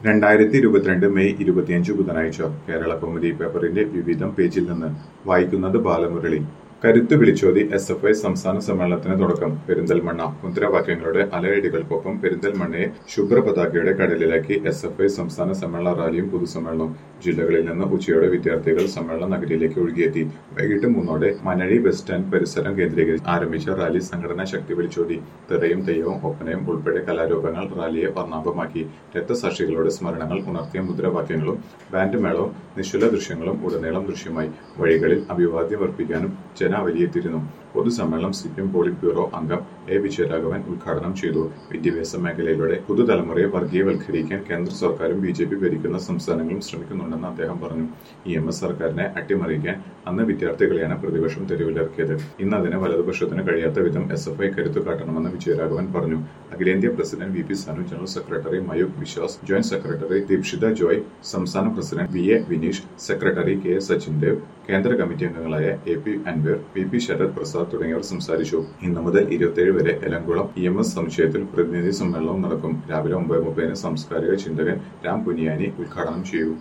രണ്ടായിരത്തി ഇരുപത്തിരണ്ട് മെയ് ഇരുപത്തിയഞ്ച് ബുധനാഴ്ച കേരള കൗമുദി പേപ്പറിന്റെ വിവിധം പേജിൽ നിന്ന് വായിക്കുന്നത് ബാലമുരളി കരുത്ത് വിളിച്ചോതി എസ് എഫ് ഐ സംസ്ഥാന സമ്മേളനത്തിന് തുടക്കം പെരിന്തൽമണ്ണ മുദ്രാവാക്യങ്ങളുടെ അലയടികൾക്കൊപ്പം പെരിന്തൽമണ്ണയെ ശുഭ്രപതാകയുടെ കടലിലാക്കി എസ് എഫ് ഐ സംസ്ഥാന സമ്മേളന റാലിയും പൊതുസമ്മേളനവും ജില്ലകളിൽ നിന്ന് ഉച്ചയോടെ വിദ്യാർത്ഥികൾ സമ്മേളന നഗരിയിലേക്ക് ഒഴുകിയെത്തി വൈകിട്ട് മൂന്നോടെ മനഴി ബസ് സ്റ്റാൻഡ് പരിസരം കേന്ദ്രീകരിച്ച് ആരംഭിച്ച റാലി സംഘടനാ ശക്തി വിളിച്ചോതി തെറയും തെയ്യവും ഒപ്പനയും ഉൾപ്പെടെ കലാരൂപങ്ങൾ റാലിയെ വർണ്ണാഭമാക്കി രക്തസാക്ഷികളുടെ സ്മരണകൾ ഉണർത്തിയ മുദ്രാവാക്യങ്ങളും ബാൻഡ് മേളവും നിശ്ചല ദൃശ്യങ്ങളും ഉടനീളം ദൃശ്യമായി വഴികളിൽ അഭിവാദ്യം അർപ്പിക്കാനും ജനാവലിയെത്തിയിരുന്നു പൊതുസമ്മേളനം C P M polit bureau അംഗം എ വിജയരാഘവൻ ഉദ്ഘാടനം ചെയ്തു വിദ്യാഭ്യാസ മേഖലയിലൂടെ പുതുതലമുറയെ വർഗീയവൽക്കരിക്കാൻ കേന്ദ്ര സർക്കാരും ബി ജെ പി ഭരിക്കുന്ന സംസ്ഥാനങ്ങളും ശ്രമിക്കുന്നുണ്ടെന്ന് അദ്ദേഹം പറഞ്ഞു ഇ എം എസ് സർക്കാരിനെ അട്ടിമറിക്കാൻ അന്ന് വിദ്യാർത്ഥികളെയാണ് പ്രതിപക്ഷം തെരുവിലിറക്കിയത് ഇന്ന് അതിന് വലതുപക്ഷത്തിന് കഴിയാത്ത വിധം എസ് എഫ് ഐ കരുത്തു കാട്ടണമെന്ന് വിജയരാഘവൻ പറഞ്ഞു അഖിലേന്ത്യാ president V P Sanu general secretary Mayukh Viswas joint secretary Dipsita Joy സംസ്ഥാന president V A Vineesh secretary K S Sachin Dev കേന്ദ്ര കമ്മിറ്റി അംഗങ്ങളായ A P Anwar P P Sarath Prasad തുടങ്ങിയവർ സംസാരിച്ചു ഇന്ന് മുതൽ ഇരുപത്തിയേഴ് വരെ എലങ്കുളം ഇ എം എസ് സമുച്ചയത്തിൽ പ്രതിനിധി സമ്മേളനവും നടക്കും രാവിലെ ഒമ്പത് മുപ്പതിന് സാംസ്കാരിക ചിന്തകൻ രാം പുനിയാനി ഉദ്ഘാടനം ചെയ്യും